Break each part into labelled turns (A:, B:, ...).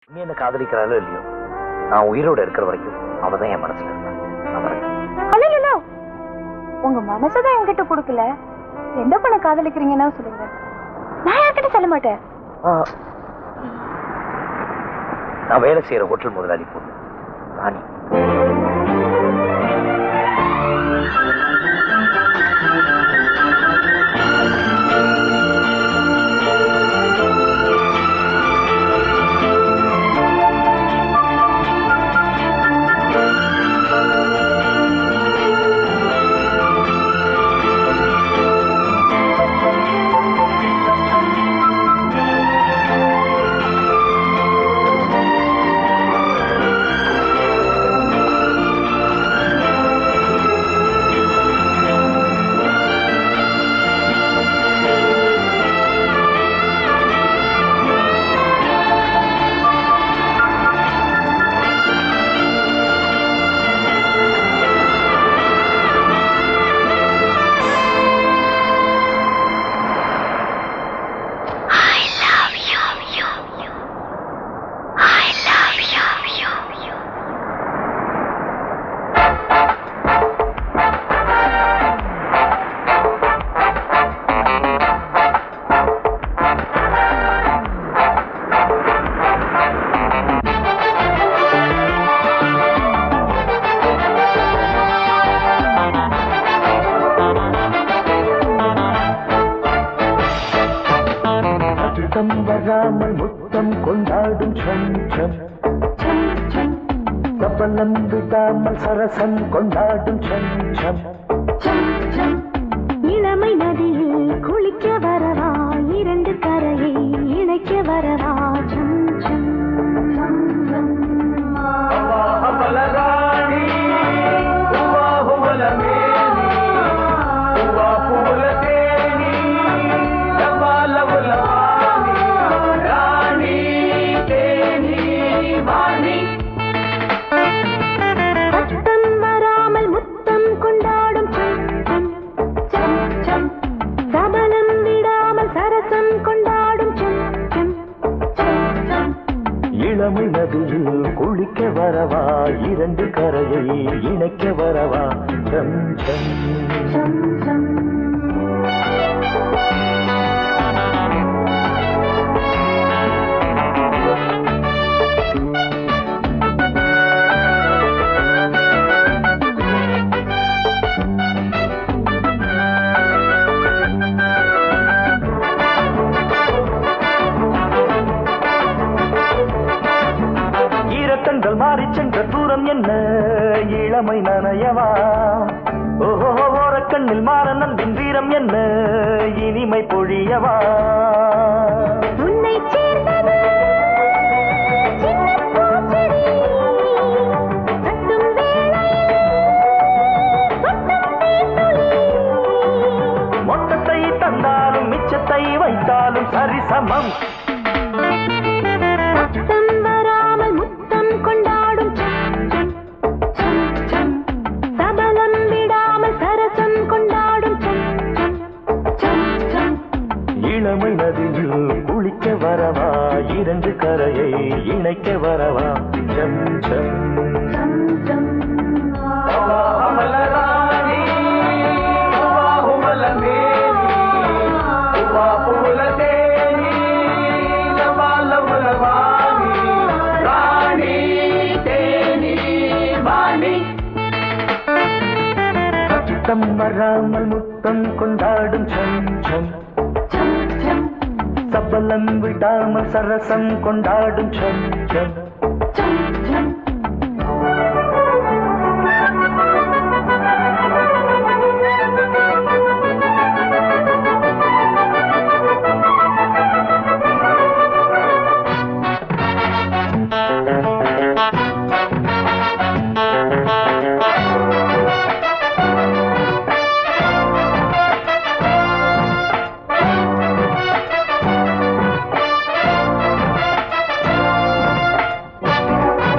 A: நீ என்ன காதலிக்கிறாளோ இல்லையோ நான் உயிரோட இருக்கிற வரைக்கும் அவ தான் என் மனசுல இருந்தா அவரை
B: இல்ல உங்க மனசதான் என்கிட்ட கொடுக்கல எந்த பொண்ணை காதலிக்கிறீங்கன்னா சொல்லுங்க நான் யார்கிட்ட சொல்ல மாட்டேன்
A: நான் வேலை செய்யற ஹோட்டல் முதலாளி பொண்ணு ராணி
C: முத்தம் வராமல் முத்தம் கொண்டாடும் சம் சம் கபலம் விடாமல் சரசம் கொண்டாடும் சம் சம்
B: இளமை நதியில் குளிக்க வரவா இரண்டு கரையை இணைக்க வரவா சம் சம் சத்தம் வராமல் முத்தம் கொண்டாடும் சம் சம் சம் சம் சபலம் விடாமல் சரசம் கொண்டாடும் சம் சம் சம் சம்
C: இளமை நதியில் குளிக்க வரவா இரண்டு கரையை இணைக்க வரவா சம் சம்
B: சம் சம்
C: ஈரக்கண்கள் மாறிச் சென்ற தூரம் என்ன இளமை நனையவா ஓஹோ ஓரக்கண்ணில் மாற நம்பின் வீரம் என்ன இனிமை பொழியவா
B: உன்னை சேர்ந்தது சின்னப் பூச்செடி. கட்டும் வேளையில் சொட்டும் தேன்துளி.
C: மொத்தத்தை தந்தாலும் மிச்சத்தை வைத்தாலும் சரிசமம்
B: சத்தம் வராமல் முத்தம் கொண்டாடும் சம் சம் சம் சம் சபலம் விடாமல் சரசம் கொண்டாடும் சம் சம் சம் சம்
C: இளமை நதியில் குளிக்க வரவா இரண்டு கரையை இணைக்க வரவா சம் சம்
B: சம் சம்
C: முத்தம் வராமல் முத்தம் கொண்டாடும் சம் சம்
B: சம் சம்
C: சபலம் விடாமல் சரசம் கொண்டாடும் சம் சம்
B: சம் சம்
C: ஆ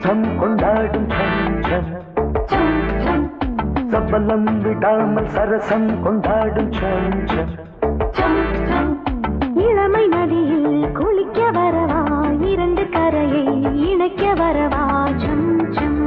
C: முத்தம் கொண்டாடும் சஞ்சம் சபலம் விடாமல் சரசம் கொண்டாடும் சஞ்சம்
B: இளமை நதியில் குளிக்க வரவா இரண்டு கரையை இணைக்க வரவா ஜம் ஜம்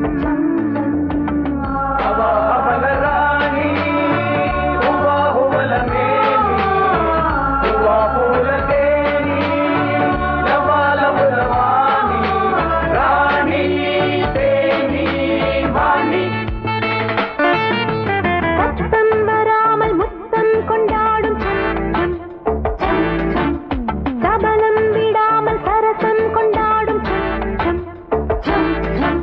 B: சத்தம் வராமல் முத்தம் கொண்டாடும் சம் சம் சம் சபலம் விடாமல் சரசம் கொண்டாடும் சம் சம் சம்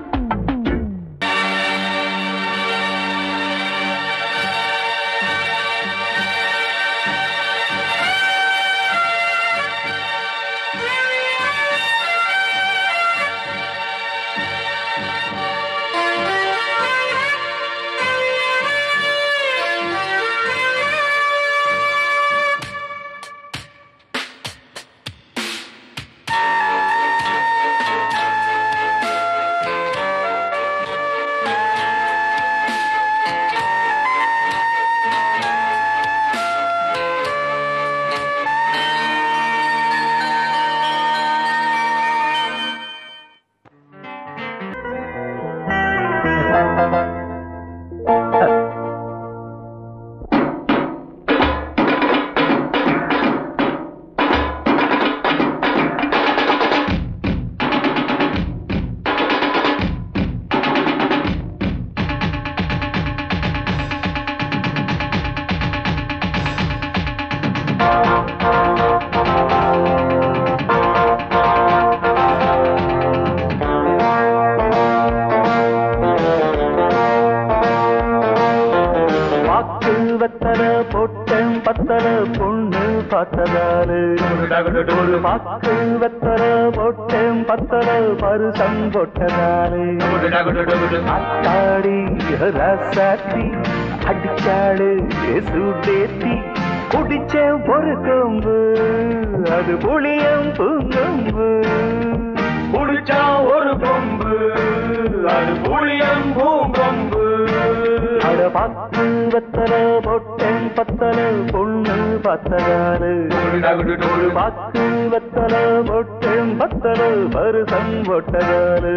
C: வாக்கு வெத்தல போட்டேன் பத்தல பொண்ணு பார்த்ததாரு ஒரு வாக்கு வெத்தல போட்டேன் பத்தல பருசம் போட்டதாரு அத்தாடி ரசாத்தி அடிச்சாடு சுடேத்தி குடிச்ச ஒரு கொம்பு அது புளியம் பூங்கொம்பு குடிச்சா ஒரு கொம்பு அது புளியம் பூங்கொம்பு அட பத்து வெத்தல பொட்டேன் பத்தல பொண்ணு பத்ததாரு ஒரு பத்து வெத்தல பொட்டேன் பத்தல பருசம் பொட்டதாரு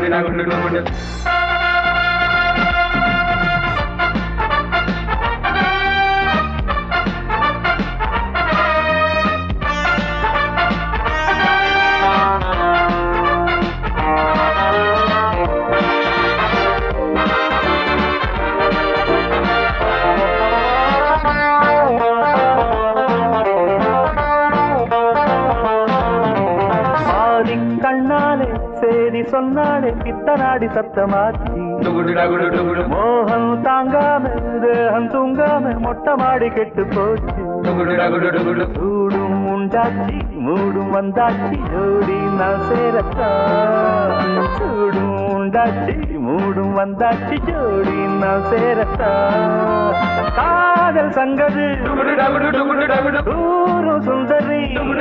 C: பாதி கண்ணாலே சேதி சொன்னாலே பித்தனாடி சத்தமாச்சி மோகம் தாங்காம தேகம் தூங்காம மொட்டை மாடி கெட்டு போச்சு சூடும் உண்டாச்சி மூடும் வந்தாச்சி ஜோடி நான் சேரத்தா சூடும் உண்டாச்சி மூடும் வந்தாச்சி ஜோடி நான் சேரத்தா காதல் சங்கது தூரும் சுந்தரி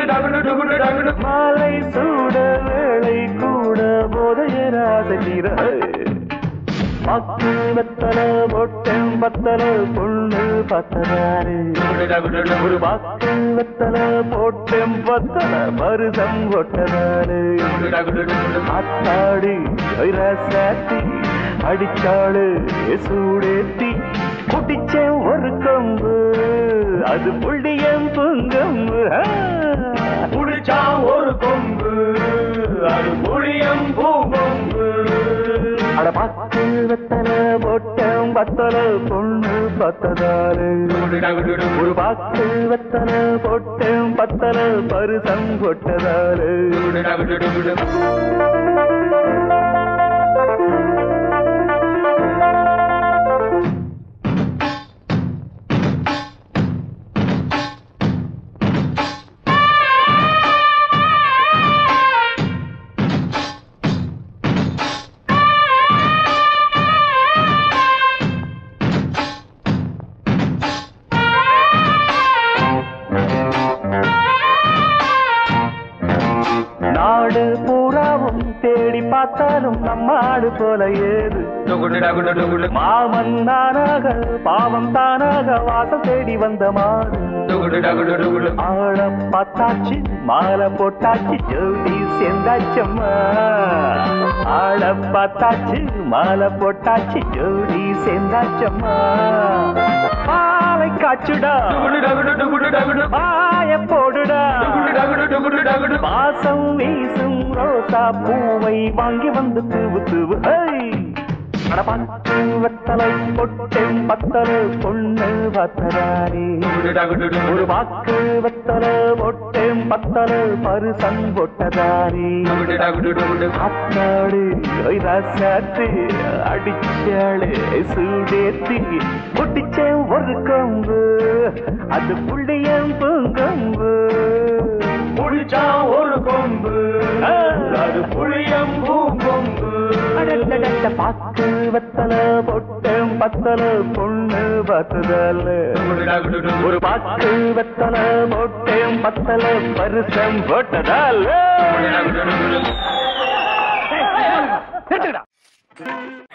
C: மாலை சூட வேளை கூட போதையராசை தீர பத்து வெத்தல பொட்டம் பத்தல பொண்ணு பத்தனாரு ஒரு பத்து வெத்தல போட்டம் பத்தல மருதம் ஒட்டனாரு அத்தாடி சாத்தி அடிச்சாடு சூடேத்தி குடிச்சேன் ஒரு கொம்பு அது புள்ளியம் புங்கம்பு குடிச்சா ஒரு கொம்பு அது புளியம் பூங்கொம்பு அட பத்து வெத்தல பொட்டம் பத்தல பொண்ணு பத்ததாரு ஒரு பத்து வெத்தல பொட்டம் பத்தல பருசம் கொட்டதாரு நாடு பூராவும் தேடி பார்த்தாலும் நம்ம ஆடு போல ஏது மாமன் நானாக பாவம் தானாக வாசம் தேடி வந்த மாடு ஆள பார்த்தாச்சு மாலை போட்டாச்சு ஜோடி சேர்ந்தாச்சம்மா ஆள பார்த்தாச்சு மாலை போட்டாச்சு ஜோடி சேர்ந்தாச்சம்மா மாலை காச்சுடா மாய போடுடா வாசம் வீசும் ரோசா பூவை வாங்கி வந்து தூவு தூவு ஹை! அட பத்து வெத்தலை பொட்டெம் பத்தலை பொண்ணு பத்தராரே ஒரு பாக்கு வெத்தலை பொட்டெம் பத்தலை பருசன் பொட்டதாரே அத்தாடு ராசாத்து அடிச்சாளு சூடேத்தி முட்டிச்சேன் ஒரு கொம்பு அது புள்ளியம் பூங்கொம்பு முடிச்சா ஒரு கொம்பு அது புளியம் பூங்கொம்பு அடடடட பாக்கு வெத்தல பொட்டம் பத்தல பொண்ணு பத்துதல் ஒரு பாக்கு வெத்தல பொட்டம் பத்தல பரிசம் போட்டதால்